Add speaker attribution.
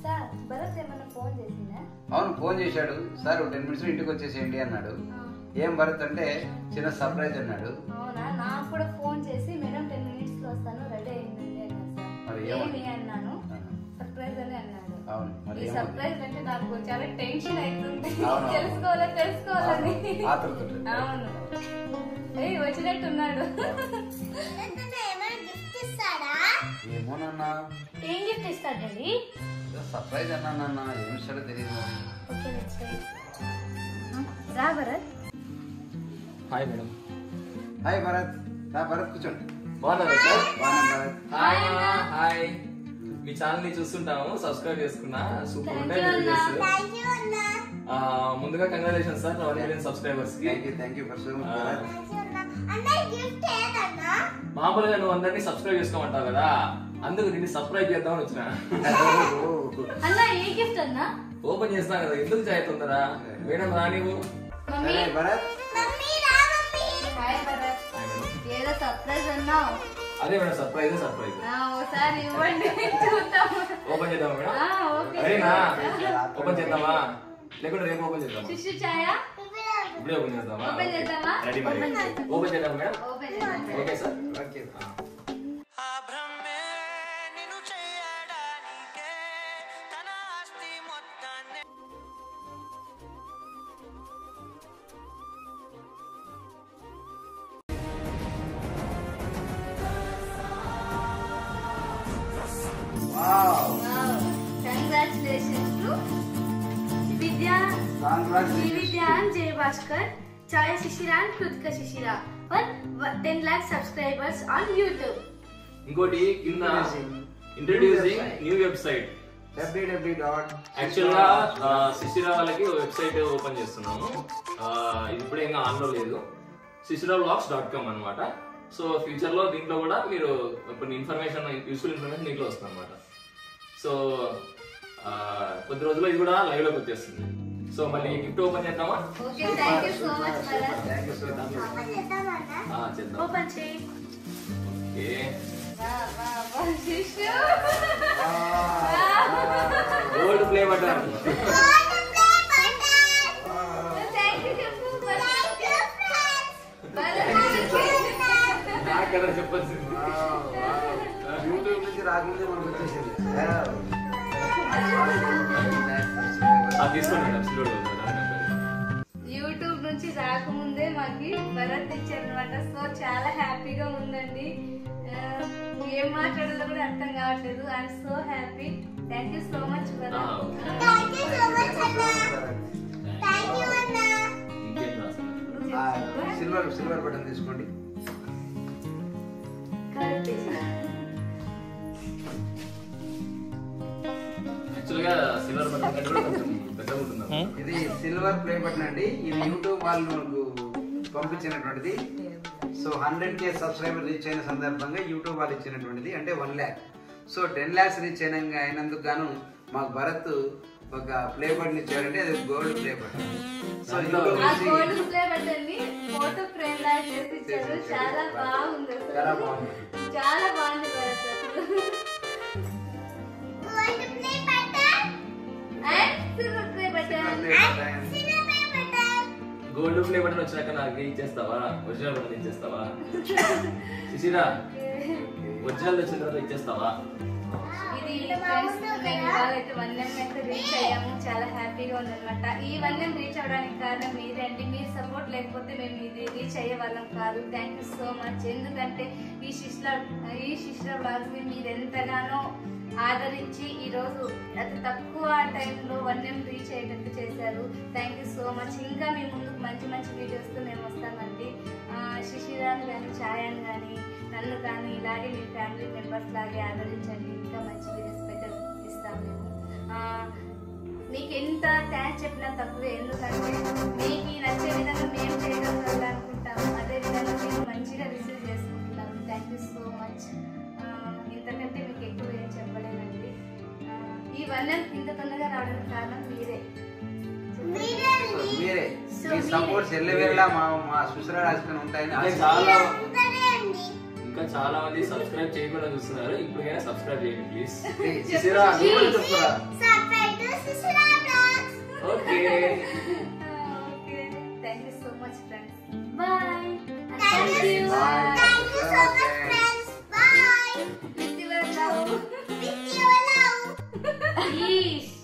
Speaker 1: Sir Bharat ఏమైనా phone చేసిందా
Speaker 2: అవును ఫోన్ చేశాడు సార్ టెన్ మినిట్స్ ఇంటికి వచ్చేసేయండి అన్నాడు ఏం భరత్ అంటే చిన్న సర్ప్రైజ్ అన్నాడు
Speaker 1: అవునా నాకు కూడా ఫోన్ చేసి మేడం టెన్ మినిట్స్ లో వస్తాను రెడీ అయింది అన్నారు
Speaker 2: మరి
Speaker 1: సార్
Speaker 2: ఏమని?
Speaker 1: ఏమి అన్నాను
Speaker 2: ఆ,
Speaker 1: సర్ప్రైజ్ అని అన్నాడు
Speaker 2: అవును మరి
Speaker 1: ఈ
Speaker 2: ఏమని?
Speaker 1: సర్ప్రైజ్ అంటే నాకు చాలా టెన్షన్ అవుతుంది
Speaker 2: అవును.
Speaker 1: తెలుసుకోవాలా తెలుసుకోవాలని
Speaker 2: అవును. ఆతృత ఉంటుంది.
Speaker 1: అవును ఏయ్ వచ్చినట్టున్నాడు
Speaker 2: ఏమోనన్నా
Speaker 1: ఏం గిఫ్ట్ ఇస్తాడండి
Speaker 2: ఏదో సర్ప్రైజ్ అన్నానన్నా ఏం ఇస్తాడో తెలియదు
Speaker 1: ఓకే లెట్స్ ట్రై రా Bharat
Speaker 3: hi madam
Speaker 2: hi Bharat రా భరత్ కూర్చోండి
Speaker 3: బాగున్నారా సార్
Speaker 2: బాగున్నాను భరత్
Speaker 3: హాయ్ అన్నా, హాయ్ మీ ఛానల్ ని చూస్తుంటాము సబ్స్క్రైబ్ చేసుకున్నా సూపర్ ఉంటాయి
Speaker 1: Thank you,
Speaker 3: వీడియోస్ ఆ, ముందుగా congratulation sir one million subscribers కి
Speaker 2: thank you thank you for so much Bharat
Speaker 3: మామూలుగా నువ్వు అందరినీ సబ్స్క్రైబ్ చేసుకోమంటావు కదా అందుకు దీన్ని సబ్స్క్రైబ్ చేద్దామని వచ్చిన
Speaker 1: అన్న ఏ గిఫ్ట్ అన్నా
Speaker 3: ఓపెన్ చేస్తాం కదా ఎందుకు జాయి తొందరా మేడం రానివ్వు
Speaker 1: మమ్మీ
Speaker 2: సరే భరత్
Speaker 1: హాయ్ భరత్ ఏదో సర్ప్రైజ్ అన్నావు
Speaker 3: అదే మేడం సర్ప్రైజ్ సర్ప్రైజ్
Speaker 1: ఆ, ఓసారి ఇవ్వండి చూద్దాం
Speaker 3: ఓపెన్ చేద్దామా మేడం
Speaker 1: ఆ, ఓకే
Speaker 3: అరేనా ఓపెన్ చేద్దామా లేకుంటే రేపు ఓపెన్ చేద్దామా
Speaker 1: శిశు ఛాయ
Speaker 3: ఇప్పుడే ఓపెన్ చేద్దామా
Speaker 1: ఓపెన్ చేద్దామా
Speaker 3: రెడీ మరి
Speaker 1: ఓపెన్ చేద్దాం.
Speaker 3: ఓపెన్ చేద్దాం మేడం
Speaker 1: ఓపెన్ చేద్దాం.
Speaker 3: ఓకే సార్
Speaker 2: ఓకే
Speaker 4: ఆ భ్రమే నిన్ను చేయడానికే తన ఆస్తి మొత్తాన్ని
Speaker 2: wow
Speaker 1: Wow. Congratulations to Vidya,
Speaker 2: Congratulations.
Speaker 1: Vidya and Jay Bhaskar, Chaya Shishira and Krutika Shishira for 10 lakh subscribers on YouTube.
Speaker 3: ఇంకోటి కింద
Speaker 2: Introducing.
Speaker 3: Introducing
Speaker 2: New website.
Speaker 3: New website
Speaker 2: W W dot
Speaker 3: actual గా ఆ, శిశిర వాళ్ళకి వెబ్సైట్ ఓపెన్ చేస్తున్నాము ఆ, ఇది ఇప్పుడే ఇంకా ఆన్ లో లేదు శిశిర బ్లాగ్స్ డాట్ కామ్ అనమాట సో ఫ్యూచర్ లో దీంట్లో కూడా మీరు కొన్ని ఇన్ఫర్మేషన్ యూస్ఫుల్ ఇన్ఫర్మేషన్ దీంట్లో వస్తుంది అనమాట సో ఆ, కొద్ది రోజుల్లో ఇది కూడా లైవ్ లోకి వచ్చేస్తుంది సో మళ్ళీ గిఫ్ట్ ఓపెన్ చేద్దామా
Speaker 1: Okay, thank you so much, Bharat.
Speaker 2: Thank you so much
Speaker 3: ఆ, చేద్దాం
Speaker 1: Open చేయి.
Speaker 3: Okay
Speaker 1: Wow, wow, wow, Shishu.
Speaker 3: Gold play button
Speaker 1: Thank you, చెప్పు, Bharat. Bharat.
Speaker 3: నాకన్నా చెప్పాల్సింది
Speaker 2: యూట్యూబ్ నుంచి రాకముందే మనకు వచ్చేసింది
Speaker 3: అది తీసుకోండి మేడం సిల్వర్
Speaker 1: యూట్యూబ్ నుంచి రాకముందే మాకి భరత్ ఇచ్చారనమాట సో చాలా హ్యాపీగా ఉందండి ఆ, ఏం మాట్లాడాలో కూడా అర్థం కావట్లేదు I'm so happy thank you so much Bharat
Speaker 3: ఇంకేం రాస్తున్నారు
Speaker 2: సిల్వర్ సిల్వర్ బటన్ తీసుకోండి
Speaker 3: యాక్చువల్ గా సిల్వర్ బటన్ కంటే కూడా కొంచెం పెద్దగా ఉంటుంది
Speaker 2: ఇది సిల్వర్ ప్లే బటన్ అండి ఇది యూట్యూబ్ వాళ్ళు మనకు పంపించినటువంటిది so hundred K subscriber reach అయిన సందర్భంగా యూట్యూబ్ వాళ్ళు ఇచ్చినటువంటిది అంటే one lakh so ten lakhs reach అయిన అయినందుకు గాను మాకు భరత్ ఒక ప్లే బటన్ ఇచ్చాడంటే అది gold play button so YouTube
Speaker 1: ఆ
Speaker 2: నుంచి
Speaker 1: గోల్డ్ ప్లే బటన్ ని ఫోటో ఫ్రేమ్ లాగా చేసి ఇచ్చారు చాలా బాగుంది అసలు.
Speaker 2: చాలా బాగుంది.
Speaker 1: చాలా బాగుంది భరత్ అసలు and silver play button
Speaker 3: gold play button వచ్చినాక నాకు ఇచ్చేస్తావా ఒరిజినల్ బటన్ ఇచ్చేస్తావా శిశిరా ఒరిజినల్ వచ్చిన తర్వాత ఇచ్చేస్తావా
Speaker 1: ఇది ఫ్రెండ్స్ మేము ఇవాళైతే వన్ ఎం అయితే రీచ్ అయ్యాము చాలా హ్యాపీగా ఉందన్నమాట ఈ వన్ ఎం రీచ్ అవ్వడానికి కారణం మీరండి మీ సపోర్ట్ లేకపోతే మేము ఇది రీచ్ అయ్యే వాళ్ళం కాదు థ్యాంక్ యూ సో మచ్ ఎందుకంటే ఈ శిష్ల ఈ శిష్ల బ్లాగ్స్ ని మీరు ఎంతగానో ఆదరించి ఈ రోజు అతి తక్కువ టైంలో వన్ ఎం రీచ్ అయ్యేటట్టు చేశారు థ్యాంక్ యూ సో మచ్ ఇంకా మీ ముందుకు మంచి మంచి వీడియోస్తో మేము వస్తామండి ఆ, శిశిరాన్ని కానీ ఛాయాన్ని కానీ నన్ను కానీ ఇలాగే మీ ఫ్యామిలీ మెంబర్స్ లాగే ఆదరించండి ఇంకా మంచి వీడియోస్ పెట్ట ఇస్తాం మేము ఆ, మీకు ఎంత థ్యాంక్స్ చెప్పినా తక్కువే ఎందుకంటే మీకు ఈ నచ్చే విధంగా మేము చేయడం వల్ల అనుకుంటాము అదే విధంగా మేము మంచిగా రిసీవ్ చేసుకుంటున్నాము థ్యాంక్ యూ సో మచ్ ఇంతకంటే మీకు ఎక్కువ ఏం చెప్పలేనండి ఆ, ఈ వన్ ఇంత తొందరగా రావడానికి కారణం మీరే
Speaker 2: సో మీరే మీ సపోర్ట్స్ ఎల్లవేళలా మా మా సుసరా రాసుకొని ఉంటాయని
Speaker 3: ఇంకా
Speaker 2: ఆశిస్తున్నాను.
Speaker 3: చాలా ఇంకా చాలా మంది సబ్స్క్రైబ్ చేయకుండా చూస్తున్నారు ఇప్పటికైనా సబ్స్క్రైబ్ చేయండి ప్లీజ్
Speaker 2: Please.
Speaker 3: శిశిరా నువ్వు కూడా చెప్పురా
Speaker 1: Subscribe okay thank you so much friends bye
Speaker 5: Thank you.
Speaker 2: Bye.
Speaker 5: Thank you so much, friends. Bye.
Speaker 1: With your love
Speaker 5: With your love.
Speaker 1: ఈష్